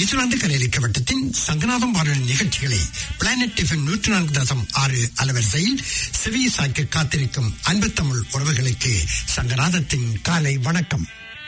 New Zealand கலையளிக்க வட்டத்தின் சங்கநாதம் வானொலி நிகழ்ச்சிகளை பிளானட் எஃப்எம் நூற்றி நான்கு தசம் ஆறு அலவரிசையில் செவி சாய்க்க காத்திருக்கும் அன்பு தமிழ் உறவுகளுக்கு சங்கநாதத்தின் காலை வணக்கம்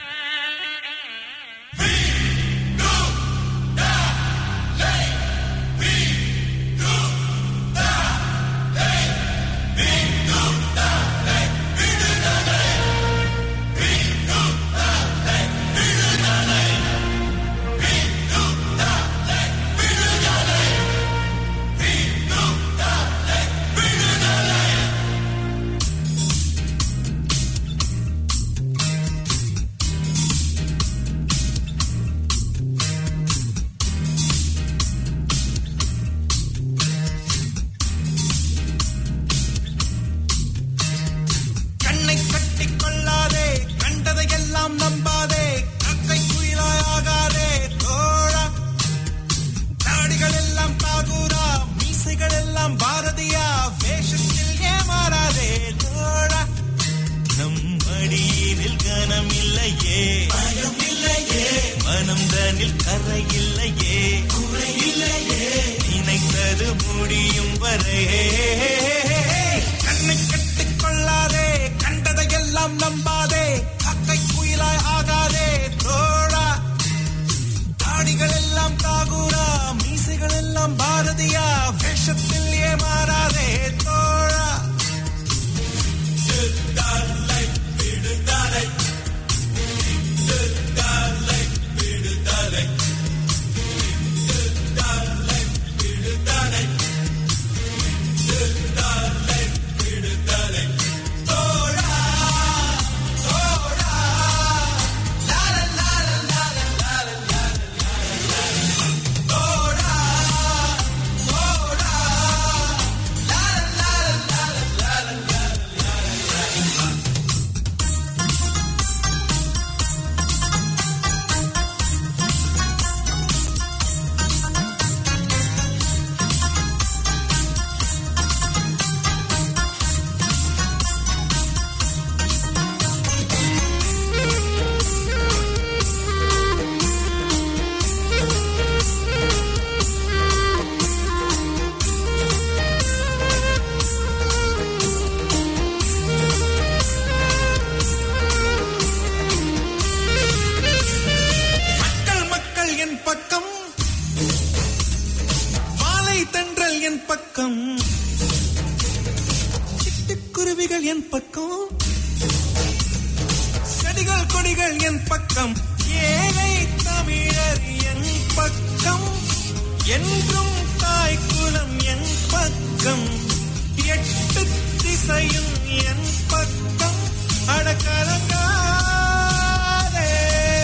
கண்ணை கட்டிக் கொள்ளாதே கண்டதையெல்லாம் நம்பாதே கக்கை குயிலாகாதே தோழா தாடிகள் எல்லாம் தாகூரா மீசைகள் எல்லாம் பாரதியா வேஷத்தில் ஏமாறாதே தோழா நம் மடியினில் கனம் இல்லையே பயம் இல்லையே மனம் தனில் கரை இல்லையே குறை இல்லையே நினைத்தது முடியும் வரை கண்ணை கட்டிக் கொள்ளாதே கண்டதையெல்லாம் நம்பாதே கக்கை குயிலாய் ஆகாதே தோழா தாடிகள் எல்லாம் தாகூரா மீசைகள் எல்லாம் பாரதியா வேஷத்தில் ஏமாறாதே தோழா விடுதலை விடுதலை விடுதலை விடுதலை விடுதலை விடுதலை விடுதலை விடுதலை தோழா தோழா லால லால லால லால தோழா தோழா லால லால லால லால மக்கள் மக்கள் என் பக்கம் வாழை தென்றல் என் பக்கம் சிட்டுக்குருவிகள் என் பக்கம் செடிகள் கொடிகள் என் பக்கம் ஏழை தமிழர் என் பக்கம் என்றும் தாய் குலம் என் பக்கம் எட்டு திசையும் என் பக்கம் அடக்கலங்காதே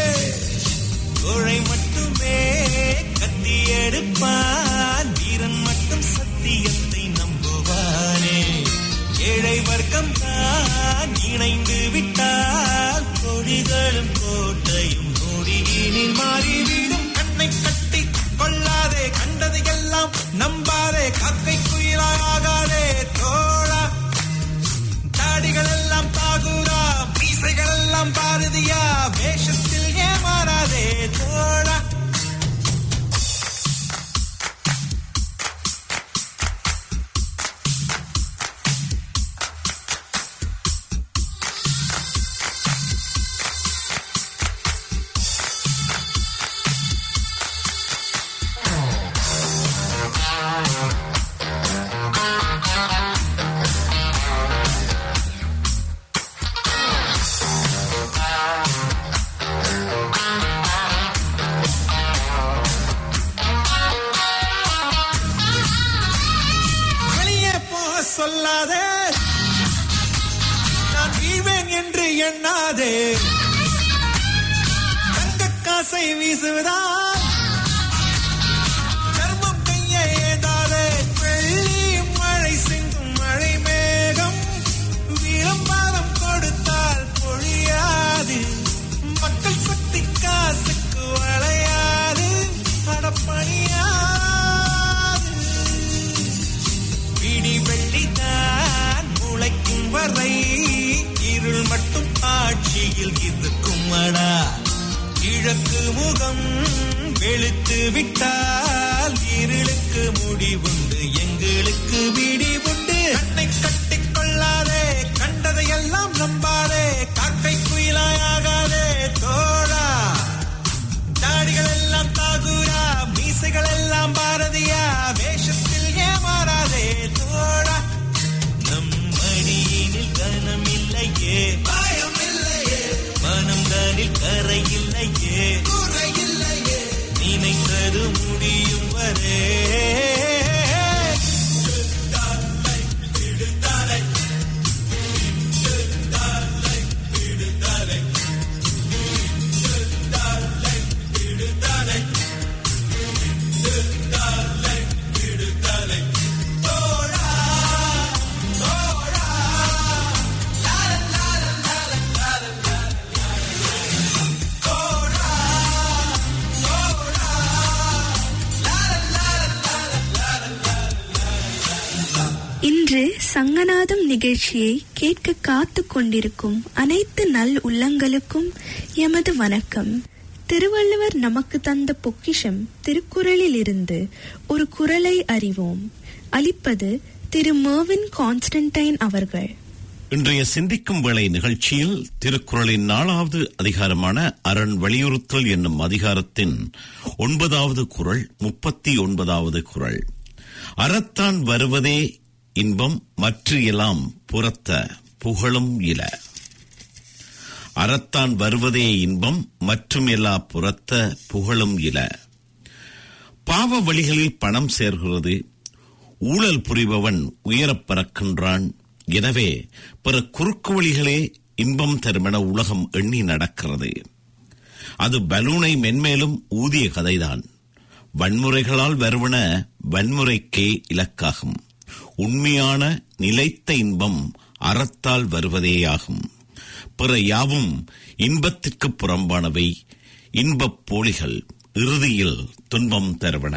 கோழை மட்டுமே கத்தி எடுப்பான் வீரன் மட்டும் சத்தியத்தை நம்புவானே ஏழை வர்க்கம் தான் இணைந்து விட்டால் கொடிகளும் கோட்டையும் நொடியினில் மாறிவிடும் கண்ணை கட்டி கொள்ளாதே கண்டது எல்லாம் நம்பாதே கக்கை குயிலாகாதே தோழா தாடிகள் எல்லாம் தாகூரா மீசைகள் எல்லாம் பாரதியா வேஷத்தில் ஏமாறாதே தோழா வெளியே போக சொல்லாதே நான் வீழ்வேன் என்று எண்ணாதே தங்க காசை வீசுவதால் தர்மம் கையை ஏந்தாதே வெள்ளி மழை சிந்தும் மழை மேகம் விளம்பரம் கொடுத்தால் பொழியாது மக்கள் சக்தி காசுக்கு வளையாது அடப்பணியாது பிடி வெள்ளிதான் முளைக்கும் வரை இருள் மட்டும் ஆட்சியில் இருக்கும் அடா கிழக்கு முகம் வெளுத்து விட்டால் இருளுக்கு முடிவுண்டு எங்களுக்கு விடிவுண்டு கண்ணை கட்டிக் கொள்ளாதே கண்டதையெல்லாம் நம்பாதே காக்கை குயிலாயாகாதே தோழா தாடிகள் எல்லாம் தாகுரா மீசைகள் எல்லாம் பாரதியா வேஷத்தில் ஏமாறாதே தோழா நம் மணியினில் கனம் இல்லையே பயம் இல்லையே மனம் தானில் கரை இல்லையே குறை இல்லையே நினைத்தது முடியும் வரே இன்று சங்கநாதம் நிகழ்ச்சியை கேட்க காத்து கொண்டிருக்கும் அனைத்து நல் உள்ளங்களுக்கும் எமது வணக்கம் திருவள்ளுவர் நமக்கு தந்த பொக்கிஷம் திருக்குறளில் இருந்து ஒரு குறளை அறிவோம் அளிப்பது திரு மேர்வின் கான்ஸ்டன்டைன் அவர்கள் இன்றைய சிந்திக்கும் வேளை நிகழ்ச்சியில் திருக்குறளின் நாலாவது அதிகாரமான அரண் வலியுறுத்தல் என்னும் அதிகாரத்தின் ஒன்பதாவது குறள் முப்பத்தி ஒன்பதாவது குறள் அறத்தான் வருவதே இன்பம் மற்ற எல்லாம் புறத்த புகழும் இல அறத்தான் வருவதே இன்பம் மற்றும் எல்லா புறத்த புகழும் இல பாவ வழிகளில் பணம் சேர்கிறது ஊழல் புரிபவன் உயரப் பறக்கின்றான் எனவே பிற குறுக்கு வழிகளே இன்பம் தருமென உலகம் எண்ணி நடக்கிறது அது பலூனை மென்மேலும் ஊதிய கதைதான் வன்முறைகளால் வருவன வன்முறைக்கே இலக்காகும் உண்மையான நிலைத்த இன்பம் அறத்தால் வருவதேயாகும் பிற யாவும் இன்பத்திற்கு புறம்பானவை இன்பப் போலிகள் இறுதியில் துன்பம் தருவன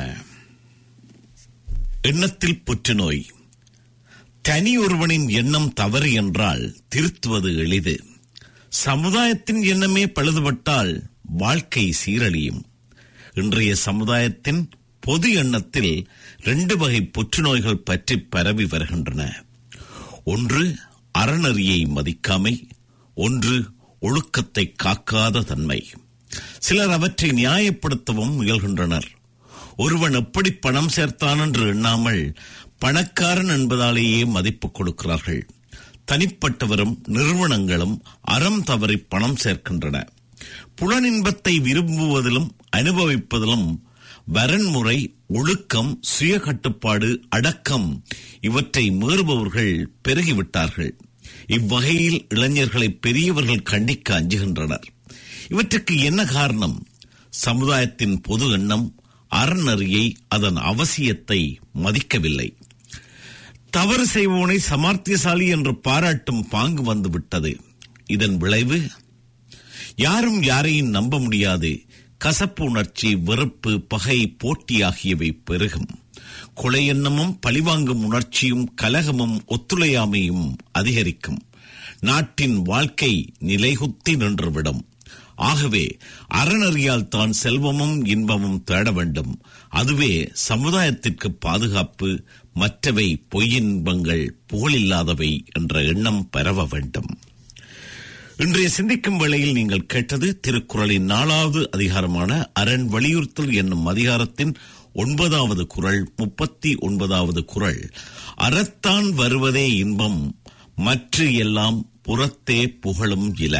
எண்ணத்தில் புற்றுநோய் தனி ஒருவனின் எண்ணம் தவறு என்றால் திருத்துவது எளிது சமுதாயத்தின் எண்ணமே பழுதுபட்டால் வாழ்க்கை சீரழியும் இன்றைய சமுதாயத்தின் பொது எண்ணத்தில் ரெண்டு வகை புற்றுநோய்கள் பற்றி பரவி வருகின்றன ஒன்று அறநெறியை மதிக்காமை ஒன்று ஒழுக்கத்தை காக்காத தன்மை சிலர் அவற்றை நியாயப்படுத்தவும் முயல்கின்றனர் ஒருவன் எப்படி பணம் சேர்த்தான் என்று எண்ணாமல் பணக்காரன் என்பதாலேயே மதிப்பு கொடுக்கிறார்கள் தனிப்பட்டவரும் நிறுவனங்களும் அறம் தவறி பணம் சேர்க்கின்றன புலனின்பத்தை விரும்புவதிலும் அனுபவிப்பதிலும் வரன்முறை ஒழுக்கம் சுய கட்டுப்பாடு அடக்கம் இவற்றை மீறுபவர்கள் பெருகிவிட்டார்கள் இவ்வகையில் இளைஞர்களை பெரியவர்கள் கண்டிக்க அஞ்சுகின்றனர் இவற்றுக்கு என்ன காரணம் சமுதாயத்தின் பொது எண்ணம் அறநெறியை அதன் அவசியத்தை மதிக்கவில்லை தவறு செய்வோனை சமார்த்தியசாலி என்று பாராட்டும் பாங்கு வந்துவிட்டது இதன் விளைவு யாரும் யாரையும் நம்ப முடியாது கசப்பு உணர்ச்சி வெறுப்பு பகை போட்டி ஆகியவை பெருகும் கொலை எண்ணமும் பழிவாங்கும் உணர்ச்சியும் கலகமும் ஒத்துழையாமையும் அதிகரிக்கும் நாட்டின் வாழ்க்கை நிலைகுத்தி நின்றுவிடும் ஆகவே அறநறியால் தான் செல்வமும் இன்பமும் தேட வேண்டும் அதுவே சமுதாயத்திற்கு பாதுகாப்பு மற்றவை பொய்யின்பங்கள் புகழில்லாதவை என்ற எண்ணம் பரவ வேண்டும் இன்றைய சிந்திக்கும் வேளையில் நீங்கள் கேட்டது திருக்குறளின் நாலாவது அதிகாரமான அரண் வலியுறுத்தல் என்னும் அதிகாரத்தின் ஒன்பதாவது குறள் முப்பத்தி ஒன்பதாவது குறள் அறத்தான் வருவதே இன்பம் மற்ற எல்லாம் புறத்தே புகழும் இல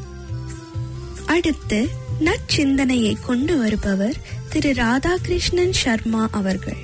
அடுத்து நற்சிந்தனையை கொண்டு வருபவர் திரு ராதாகிருஷ்ணன் சர்மா அவர்கள்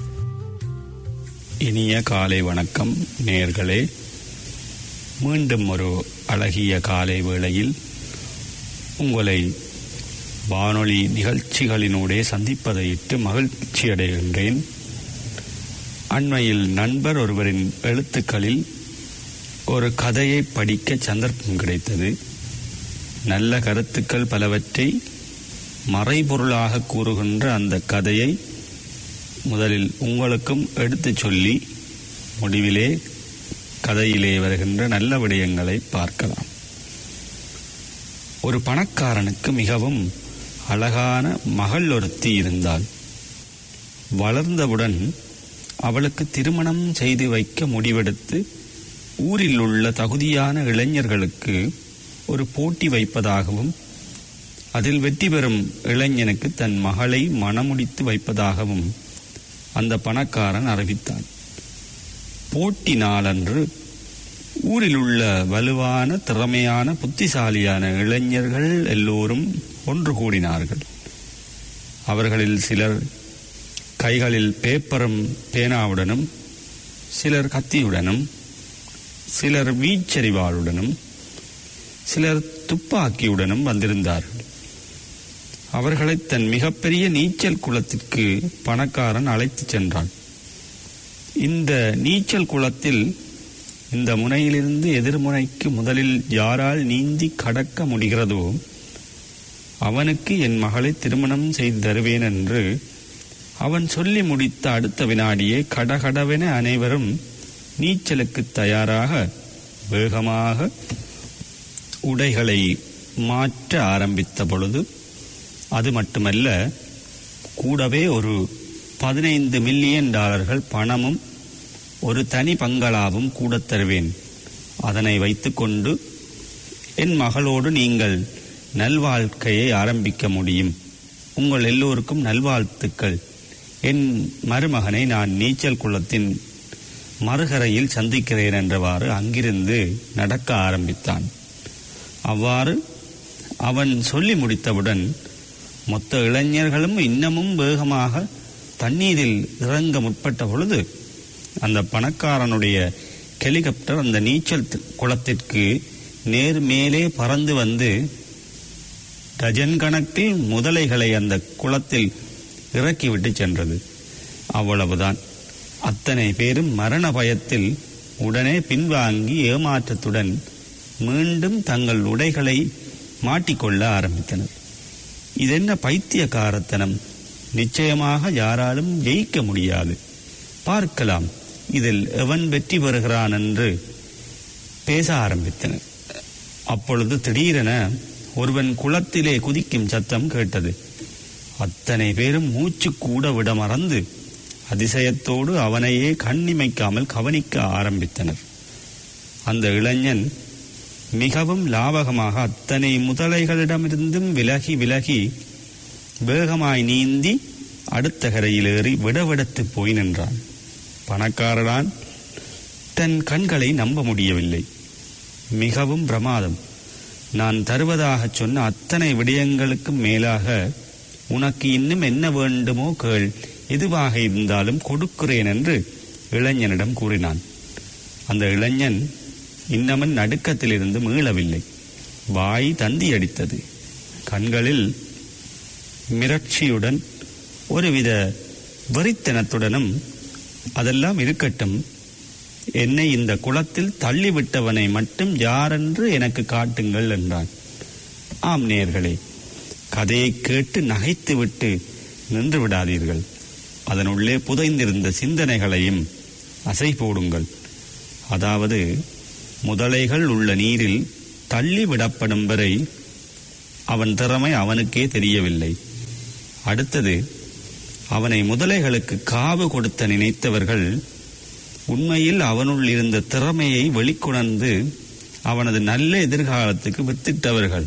இனிய காலை வணக்கம் நேர்களே மீண்டும் ஒரு அழகிய காலை வேளையில் உங்களை வானொலி நிகழ்ச்சிகளினூடே சந்திப்பதையிட்டு மகிழ்ச்சி அடைகின்றேன் அண்மையில் நண்பர் ஒருவரின் எழுத்துக்களில் ஒரு கதையை படிக்க சந்தர்ப்பம் கிடைத்தது நல்ல கருத்துக்கள் பலவற்றை மறைபொருளாக கூறுகின்ற அந்த கதையை முதலில் உங்களுக்கும் எடுத்துச் சொல்லி முடிவிலே கதையிலே வருகின்ற நல்ல விடயங்களை பார்க்கலாம் ஒரு பணக்காரனுக்கு மிகவும் அழகான மகள் ஒருத்தி இருந்தாள் வளர்ந்தவுடன் அவளுக்கு திருமணம் செய்து வைக்க முடிவெடுத்து ஊரில் உள்ள தகுதியான இளைஞர்களுக்கு ஒரு போட்டி வைப்பதாகவும் அதில் வெற்றி பெறும் இளைஞனுக்கு தன் மகளை மணமுடித்து வைப்பதாகவும் அந்த பணக்காரன் அறிவித்தான் போட்டி நாளன்று ஊரில் உள்ள வலுவான திறமையான புத்திசாலியான இளைஞர்கள் எல்லோரும் ஒன்று கூடினார்கள் அவர்களில் சிலர் கைகளில் பேப்பரும் பேனாவுடனும் சிலர் கத்தியுடனும் சிலர் வீச்சரிவாளுடனும் சிலர் துப்பாக்கியுடனும் வந்திருந்தார்கள் அவர்களை தன் மிகப்பெரிய நீச்சல் குளத்திற்கு பணக்காரன் அழைத்துச் சென்றான் இந்த நீச்சல் குளத்தில் இந்த முனையிலிருந்து எதிர்முனைக்கு முதலில் யாரால் நீந்தி கடக்க முடிகிறதோ அவனுக்கு என் மகளை திருமணம் செய்து தருவேன் என்று அவன் சொல்லி முடித்த அடுத்த வினாடியே கடகடவென அனைவரும் நீச்சலுக்கு தயாராக வேகமாக உடைகளை மாற்ற ஆரம்பித்த பொழுது அது மட்டுமல்ல கூடவே ஒரு பதினைந்து மில்லியன் டாலர்கள் பணமும் ஒரு தனி பங்களாவும் கூட தருவேன் அதனை வைத்துக்கொண்டு என் மகளோடு நீங்கள் நல்வாழ்க்கையை ஆரம்பிக்க முடியும் உங்கள் எல்லோருக்கும் நல்வாழ்த்துக்கள் என் மருமகனை நான் நீச்சல் குளத்தின் மறுகரையில் சந்திக்கிறேன் என்றவாறு அங்கிருந்து நடக்க ஆரம்பித்தான் அவ்வாறு அவன் சொல்லி முடித்தவுடன் மொத்த இளைஞர்களும் இன்னமும் வேகமாக தண்ணீரில் இறங்க முற்பட்ட பொழுது அந்த பணக்காரனுடைய ஹெலிகாப்டர் அந்த நீச்சல் தி- குளத்திற்கு நேர் மேலே பறந்து வந்து டஜன் கணக்கில் முதலைகளை அந்த குளத்தில் இறக்கிவிட்டு சென்றது அவ்வளவுதான் அத்தனை பேரும் மரண பயத்தில் உடனே பின்வாங்கி ஏமாற்றத்துடன் மீண்டும் தங்கள் உடைகளை மாட்டிக்கொள்ள ஆரம்பித்தனர் இதென்ன பைத்தியக்காரத்தனம் நிச்சயமாக யாராலும் ஜெயிக்க முடியாது பார்க்கலாம் இதில் எவன் வெற்றி பெறுகிறான் என்று பேச ஆரம்பித்தனர் அப்பொழுது திடீரென ஒருவன் குளத்திலே குதிக்கும் சத்தம் கேட்டது அத்தனை பேரும் மூச்சு கூட விட மறந்து அதிசயத்தோடு அவனையே கண்ணிமைக்காமல் கவனிக்க ஆரம்பித்தனர் அந்த இளைஞன் மிகவும் லாவகமாக அத்தனை முதலைகளிடமிருந்தும் விலகி விலகி வேகமாய் நீந்தி அடுத்த கரையில் ஏறி விடவிடத்து போய் நின்றான் பணக்காரனான் தன் கண்களை நம்ப முடியவில்லை மிகவும் பிரமாதம் நான் தருவதாகச் சொன்ன அத்தனை விடயங்களுக்கும் மேலாக உனக்கு இன்னும் என்ன வேண்டுமோ கேள் எதுவாக இருந்தாலும் கொடுக்கிறேன் என்று இளைஞனிடம் கூறினான் அந்த இளைஞன் இன்னமன் நடுக்கத்திலிருந்து மீளவில்லை வாய் தந்தி அடித்தது கண்களில் மிரட்சியுடன் ஒருவித வெறித்தனத்துடனும் அதெல்லாம் இருக்கட்டும் என்னை இந்த குளத்தில் தள்ளிவிட்டவனை மட்டும் யாரென்று எனக்கு காட்டுங்கள் என்றான் ஆம் நேர்களே கதையை கேட்டு நகைத்துவிட்டு நின்று விடாதீர்கள் அதனுள்ளே புதைந்திருந்த சிந்தனைகளையும் அசை போடுங்கள் அதாவது முதலைகள் உள்ள நீரில் தள்ளி விடப்படும் வரை அவன் திறமை அவனுக்கே தெரியவில்லை அடுத்தது அவனை முதலைகளுக்கு காவு கொடுத்த நினைத்தவர்கள் உண்மையில் அவனுள் இருந்த திறமையை வெளிக்கொணர்ந்து அவனது நல்ல எதிர்காலத்துக்கு வித்திட்டவர்கள்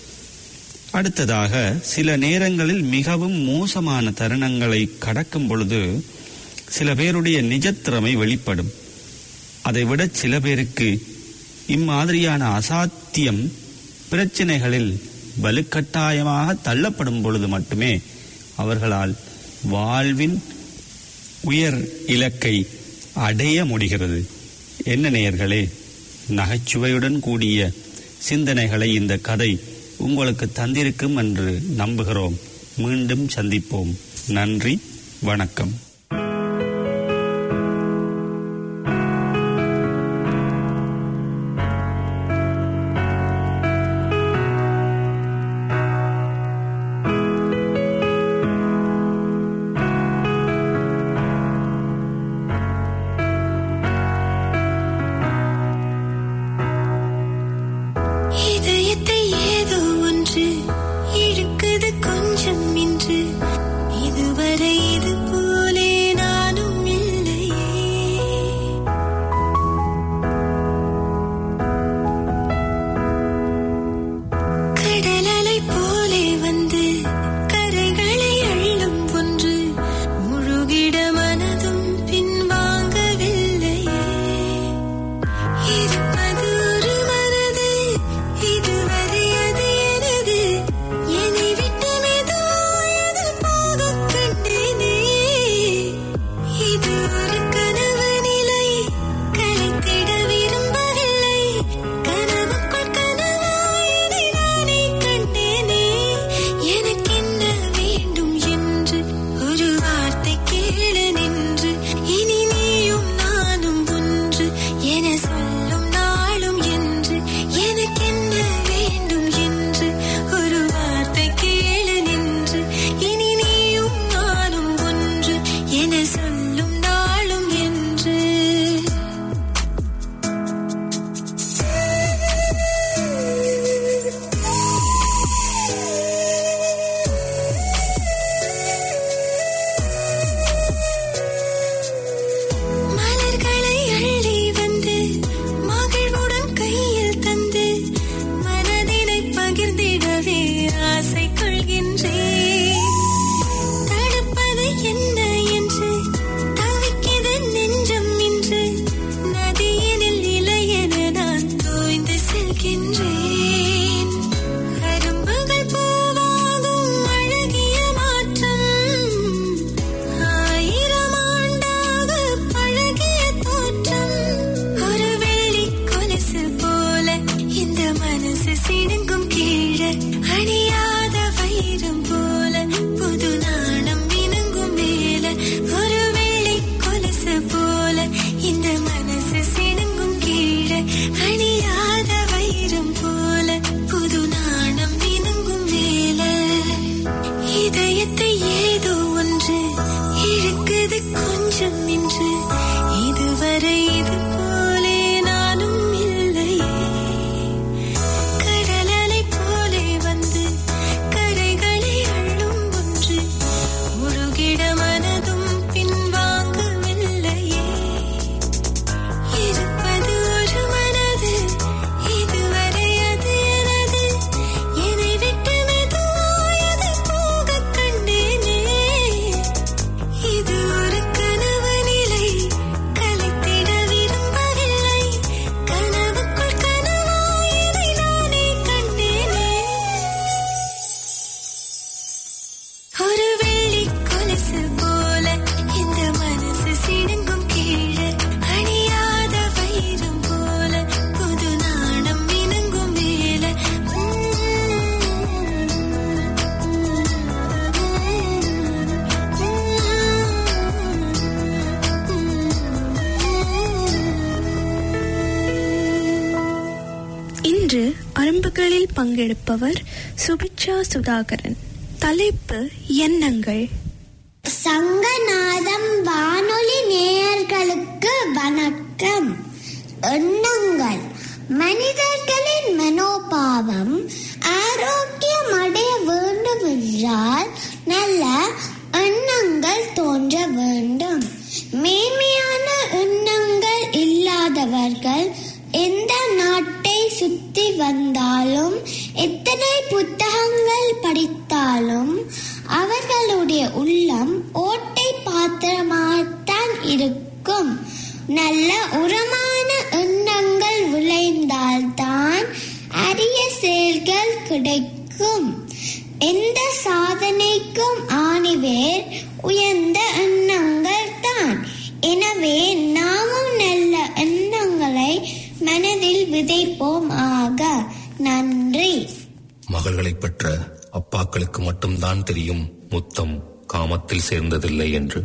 அடுத்ததாக சில நேரங்களில் மிகவும் மோசமான தருணங்களை கடக்கும் பொழுது சில பேருடைய நிஜத்திறமை வெளிப்படும் அதைவிட சில பேருக்கு இம்மாதிரியான அசாத்தியம் பிரச்சனைகளில் வலுக்கட்டாயமாக தள்ளப்படும் பொழுது மட்டுமே அவர்களால் வாழ்வின் உயர் இலக்கை அடைய முடிகிறது என்ன நேயர்களே நகைச்சுவையுடன் கூடிய சிந்தனைகளை இந்த கதை உங்களுக்கு தந்திருக்கும் என்று நம்புகிறோம் மீண்டும் சந்திப்போம் நன்றி வணக்கம் இதயத்தை ஏதோ ஒன்று இழுக்குது கொஞ்சம் இன்று அரும்புகளில் பங்கெடுப்பவர் சுபிச்சா சுதாகரன் தலைப்பு எண்ணங்கள் சங்கநாதம் வானொலி நேயர்களுக்கு வணக்கம் எண்ணங்கள் மனிதர்களின் மனோபாவம் ஆரோக்கியம் அடைய வேண்டும் என்றால் நல்ல எண்ணங்கள் தோன்ற வேண்டும் மேன்மையான எண்ணங்கள் இல்லாதவர்கள் எந்த நாட்டை சுத்தி வந்தாலும் எத்தனை புத்தகங்கள் படித்தாலும் அவர்களுடைய உள்ளம் ஓட்டை பாத்திரமாகத்தான் இருக்கும் நல்ல உரமான எண்ணங்கள் விளைந்தால்தான் அரிய செயல்கள் கிடைக்கும் எந்த சாதனைக்கும் ஆணிவேர் உயர்ந்த எண்ணங்கள் தான் எனவே நாமும் நல்ல எண்ணங்களை மனதில் விதைப்போம் ஆக நன்றி மகள்களை பெற்ற அப்பாக்களுக்கு மட்டும்தான் தெரியும் முத்தம் காமத்தில் சேர்ந்ததில்லை என்று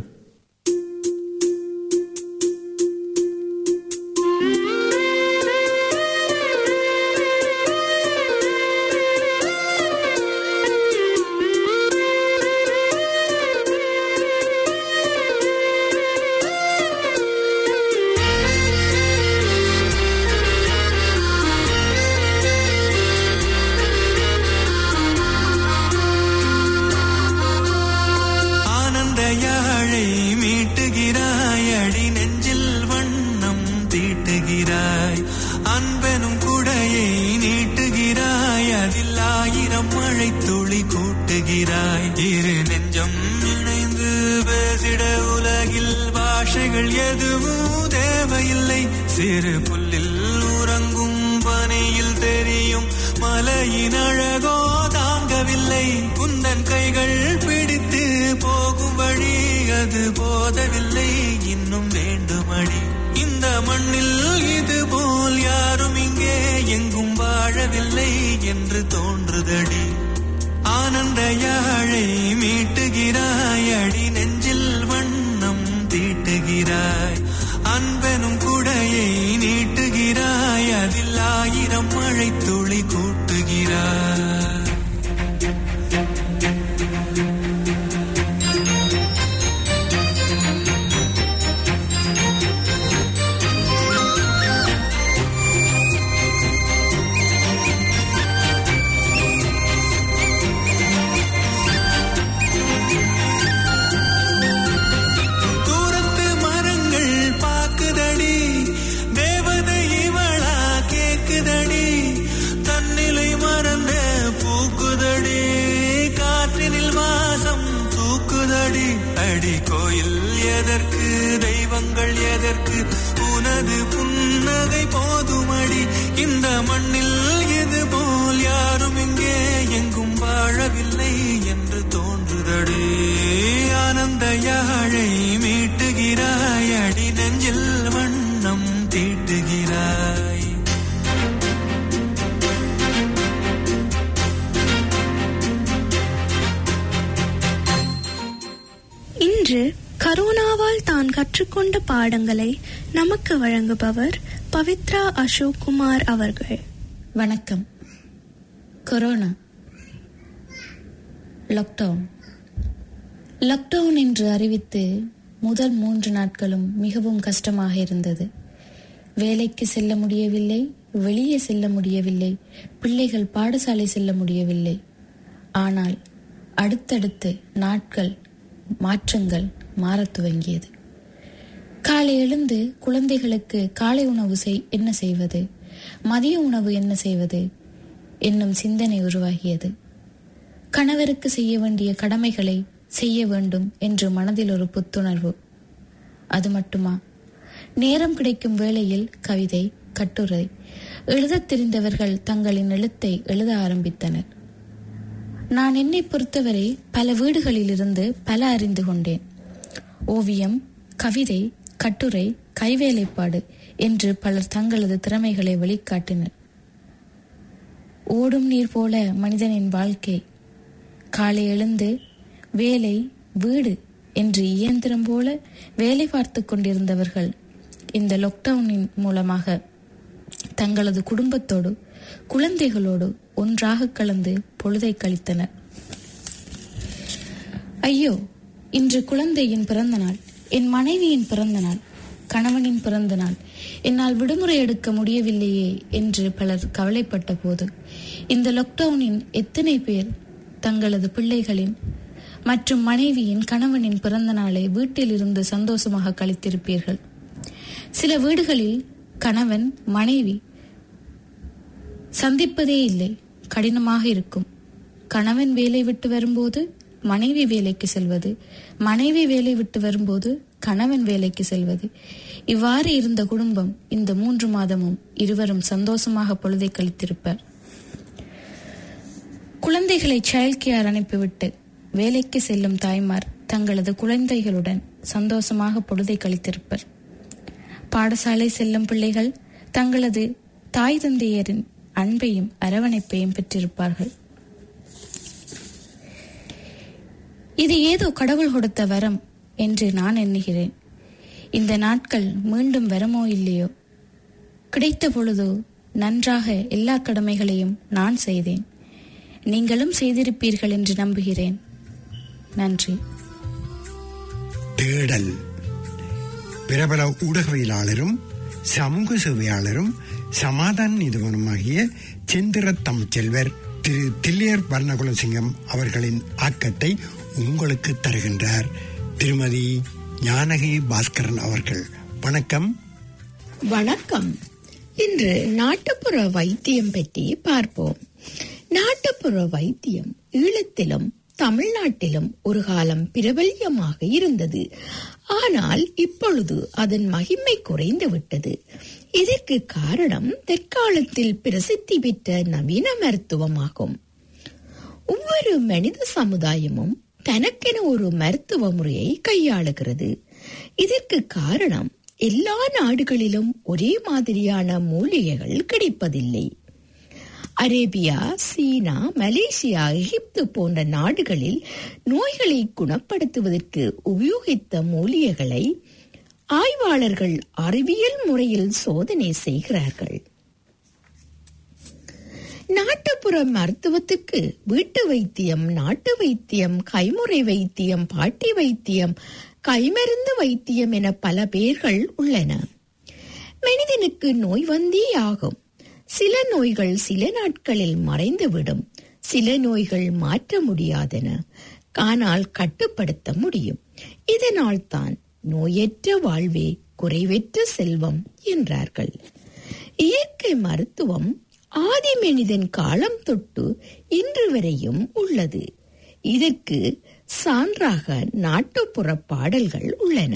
ஆனந்த யாழை மீட்டுகிறாய் அடி நெஞ்சில் வண்ணம் தீட்டுகிறாய் அன்பெனும் குடையை நீட்டுகிறாய் அதில் ஆயிரம் மழை துளி கூட்டுகிறாய் இரு நெஞ்சம் இணைந்து பேசிட உலகில் பாஷைகள் எதுவும் தேவையில்லை சிறு புல்லில் உறங்கும் பனியில் தெரியும் மலையின் அழகோ தாங்கவில்லை குந்தன் கைகள் பிடித்து போகும் வழி அது போதவில்லை இன்னும் வேண்டுமடி இந்த மண்ணில் இது போல் யாரும் இங்கே எங்கும் வாழவில்லை என்று தோன்றுதடி ஆனந்த யாழை மீட்டுகிறாய் அடி நெஞ்சில் வண்ணம் தீட்டுகிறாய் அன்பெனும் குடையை நீட்டுகிறாய் அதில் ஆயிரம் மழை துளி கூட்டுகிறாய் தூரத்து மரங்கள் பாக்குதடி தேவதை இவளா கேக்குதடி தன்னிலை மறந்த பூக்குதடி காற்றினில் வாசம் தூக்குதடி அடி கோயில் எதற்கு தெய்வங்கள் எதற்கு உனது புன்னகை போதுமடி இந்த மண்ணில் இது போல் யாரும் இங்கே எங்கும் வாழவில்லை என்று தோன்றுதடி ஆனந்த யாழை மீட்டுகிறாய் அடி நெஞ்சில் வண்ணம் தீட்டுகிறாய் இன்று கரோனாவால் தான் கற்றுக்கொண்ட பாடங்களை நமக்கு வழங்குபவர் பவித்ரா அசோக் குமார் அவர்கள் வணக்கம் கொரோனா லாக்டவுன் லாக்டவுன் என்று அறிவித்து முதல் மூன்று நாட்களும் மிகவும் கஷ்டமாக இருந்தது வேலைக்கு செல்ல முடியவில்லை வெளியே செல்ல முடியவில்லை பிள்ளைகள் பாடசாலை செல்ல முடியவில்லை ஆனால் அடுத்தடுத்து நாட்கள் மாற்றங்கள் மாறத் துவங்கியது காலை எழுந்து குழந்தைகளுக்கு காலை உணவு செய் என்ன செய்வது மதிய உணவு என்ன செய்வது என்னும் சிந்தனை உருவாகியது கணவருக்கு செய்ய வேண்டிய கடமைகளை செய்ய வேண்டும் என்று மனதில் ஒரு புத்துணர்வு அது மட்டுமா நேரம் கிடைக்கும் வேளையில் கவிதை கட்டுரை எழுதத் தெரிந்தவர்கள் தங்களின் எழுத்தை எழுத ஆரம்பித்தனர் நான் என்னை பொறுத்தவரை பல வீடுகளிலிருந்து பல அறிந்து கொண்டேன் ஓவியம் கவிதை கட்டுரை கைவேலைப்பாடு என்று பலர் தங்களது திறமைகளை வெளிக்காட்டினர் ஓடும் நீர் போல மனிதனின் வாழ்க்கை காலை எழுந்து வேலை வீடு என்று இயந்திரம் போல வேலை பார்த்து கொண்டிருந்தவர்கள் இந்த லாக்டவுனின் மூலமாக தங்களது குடும்பத்தோடு குழந்தைகளோடு ஒன்றாக கலந்து பொழுதை கழித்தனர் ஐயோ இன்று குழந்தையின் பிறந்த நாள் என் மனைவியின் பிறந்த நாள் கணவனின் பிறந்த நாள் என்னால் விடுமுறை எடுக்க முடியவில்லையே என்று பலர் கவலைப்பட்ட போது இந்த லாக்டவுனின் எத்தனை பேர் தங்களது பிள்ளைகளின் மற்றும் மனைவியின் கணவனின் பிறந்த நாளை வீட்டில் இருந்து சந்தோஷமாக கழித்திருப்பீர்கள் சில வீடுகளில் கணவன் மனைவி சந்திப்பதே இல்லை கடினமாக இருக்கும் கணவன் வேலை விட்டு வரும்போது மனைவி வேலைக்கு செல்வது மனைவி வேலை விட்டு வரும்போது கணவன் வேலைக்கு செல்வது இவ்வாறு இருந்த குடும்பம் இந்த மூன்று மாதமும் இருவரும் சந்தோஷமாக பொழுதை கழித்திருப்பர் குழந்தைகளை சைல்ட் கேர் அனுப்பிவிட்டு வேலைக்கு செல்லும் தாய்மார் தங்களது குழந்தைகளுடன் சந்தோஷமாக பொழுதை கழித்திருப்பர் பாடசாலை செல்லும் பிள்ளைகள் தங்களது தாய் தந்தையரின் அன்பையும் அரவணைப்பையும் பெற்றிருப்பார்கள் இது ஏதோ கடவுள் கொடுத்த வரம் என்று நான் எண்ணுகிறேன் இந்த நாட்கள் மீண்டும் வரமோ இல்லையோ கிடைத்த பொழுதோ நன்றாக எல்லா கடமைகளையும் நான் செய்தேன் நீங்களும் செய்திருப்பீர்கள் என்று நம்புகிறேன் நன்றி தேடல் பிரபல ஊடகவியலாளரும் சமூக சேவையாளரும் சமாதான நிறுவனமாகிய செந்திர தமிழ்ச்செல்வர் திரு தில்லியர் வர்ணகுலசிங்கம் அவர்களின் ஆக்கத்தை உங்களுக்கு தருகின்றார் திருமதி ஞானகி பாஸ்கரன் அவர்கள் வணக்கம் வணக்கம் இன்று நாட்டுப்புற வைத்தியம் பற்றி பார்ப்போம் நாட்டுப்புற வைத்தியம் ஈழத்திலும் தமிழ்நாட்டிலும் ஒரு காலம் பிரபல்யமாக இருந்தது ஆனால் இப்பொழுது அதன் மகிமை குறைந்து விட்டது இதற்கு காரணம் தற்காலத்தில் பிரசித்தி பெற்ற நவீன மருத்துவமாகும் ஒவ்வொரு மனித சமுதாயமும் தனக்கென ஒரு மருத்துவ முறையை கையாளுகிறது இதற்கு காரணம் எல்லா நாடுகளிலும் ஒரே மாதிரியான மூலிகைகள் கிடைப்பதில்லை அரேபியா சீனா மலேசியா எகிப்து போன்ற நாடுகளில் நோய்களை குணப்படுத்துவதற்கு உபயோகித்த மூலிகைகளை ஆய்வாளர்கள் அறிவியல் முறையில் சோதனை செய்கிறார்கள் நாட்டுப்புற மருத்துவத்துக்கு வீட்டு வைத்தியம் நாட்டு வைத்தியம் கைமுறை வைத்தியம் பாட்டி வைத்தியம் கைமருந்து வைத்தியம் என பல பெயர்கள் உள்ளன மனிதனுக்கு நோய் வந்தே ஆகும் சில நோய்கள் சில நாட்களில் மறைந்துவிடும் சில நோய்கள் மாற்ற முடியாதன ஆனால் கட்டுப்படுத்த முடியும் இதனால் தான் நோயற்ற வாழ்வே குறைவற்ற செல்வம் என்றார்கள் இயற்கை மருத்துவம் ஆதி மனிதன் காலம் தொட்டு இன்று வரையும் உள்ளது இதற்கு சான்றாக நாட்டுப்புற பாடல்கள் உள்ளன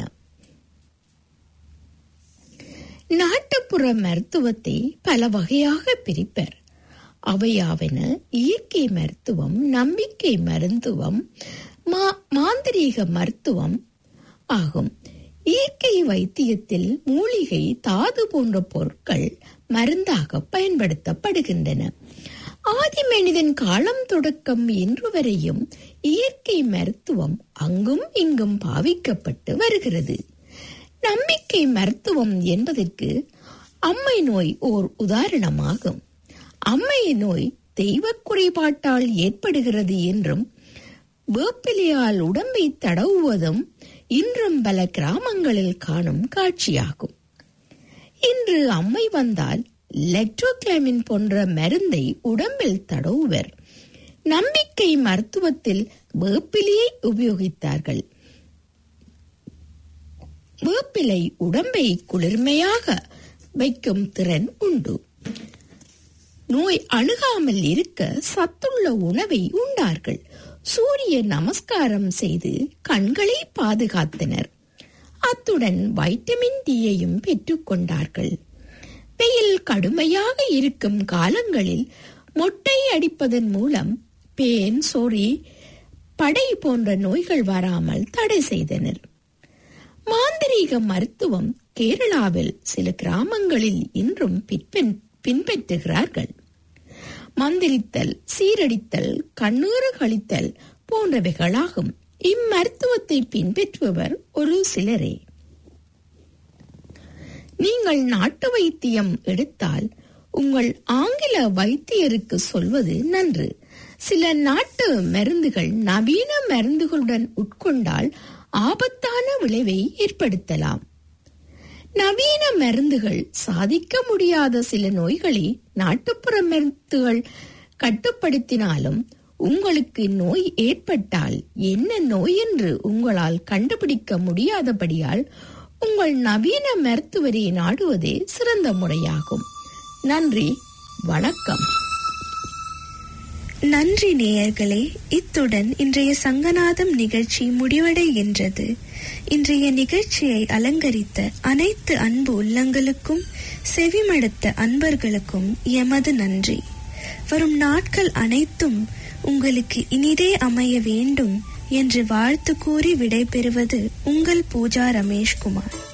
நாட்டுப்புற மருத்துவத்தை பல வகையாக பிரிப்பர் அவையாவன இயற்கை மருத்துவம் நம்பிக்கை மருத்துவம் மா- மாந்திரீக மருத்துவம் ஆகும் இயற்கை வைத்தியத்தில் மூலிகை தாது போன்ற பொருட்கள் மருந்தாக பயன்படுத்தப்படுகின்றன ஆதி மனிதன் காலம் தொடக்கம் இன்று வரையும் இயற்கை மருத்துவம் அங்கும் இங்கும் பாவிக்கப்பட்டு வருகிறது நம்பிக்கை மருத்துவம் என்பதற்கு அம்மை நோய் ஓர் உதாரணமாகும் அம்மை நோய் தெய்வ குறைபாட்டால் ஏற்படுகிறது என்றும் வேப்பிலையால் உடம்பை தடவுவதும் இன்றும் பல கிராமங்களில் காணும் காட்சியாகும் இன்று அம்மை வந்தால் லெக்ட்ரோக்ளைமின் போன்ற மருந்தை உடம்பில் தடவுவர் நம்பிக்கை மருத்துவத்தில் வேப்பிலையை உபயோகித்தார்கள் வேப்பிலை உடம்பை குளிர்மையாக வைக்கும் திறன் உண்டு நோய் அணுகாமல் இருக்க சத்துள்ள உணவை உண்டார்கள் சூரிய நமஸ்காரம் செய்து கண்களை பாதுகாத்தனர் அத்துடன் வைட்டமின் டியையும் பெற்றுக்கொண்டார்கள் வெயில் கடுமையாக இருக்கும் காலங்களில் மொட்டை அடிப்பதன் மூலம் பேன் சொறி படை போன்ற நோய்கள் வராமல் தடை செய்தனர் மாந்திரீக மருத்துவம் கேரளாவில் சில கிராமங்களில் இன்றும் பின்பன்- பின்பற்றுகிறார்கள் மந்திரித்தல் சீரடித்தல் கண்ணீறு கழித்தல் போன்றவைகளாகும் இம்மருத்துவத்தை பின்பற்றுபவர் ஒரு சிலரே நீங்கள் நாட்டு வைத்தியம் எடுத்தால் உங்கள் ஆங்கில வைத்தியருக்கு சொல்வது நன்று சில நாட்டு மருந்துகள் நவீன மருந்துகளுடன் உட்கொண்டால் ஆபத்தான விளைவை ஏற்படுத்தலாம் நவீன மருந்துகள் சாதிக்க முடியாத சில நோய்களை நாட்டுப்புற மருந்துகள் கட்டுப்படுத்தினாலும் உங்களுக்கு நோய் ஏற்பட்டால் என்ன நோய் என்று உங்களால் கண்டுபிடிக்க முடியாதபடியால் உங்கள் நவீன மருத்துவரை நாடுவதே சிறந்த முறையாகும் நன்றி வணக்கம் நன்றி நேயர்களே இத்துடன் இன்றைய சங்கநாதம் நிகழ்ச்சி முடிவடைகின்றது இன்றைய நிகழ்ச்சியை அலங்கரித்த அனைத்து அன்பு உள்ளங்களுக்கும் செவிமடுத்த அன்பர்களுக்கும் எமது நன்றி வரும் நாட்கள் அனைத்தும் உங்களுக்கு இனிதே அமைய வேண்டும் என்று வாழ்த்து கூறி விடைபெறுவது உங்கள் பூஜா ரமேஷ்குமார்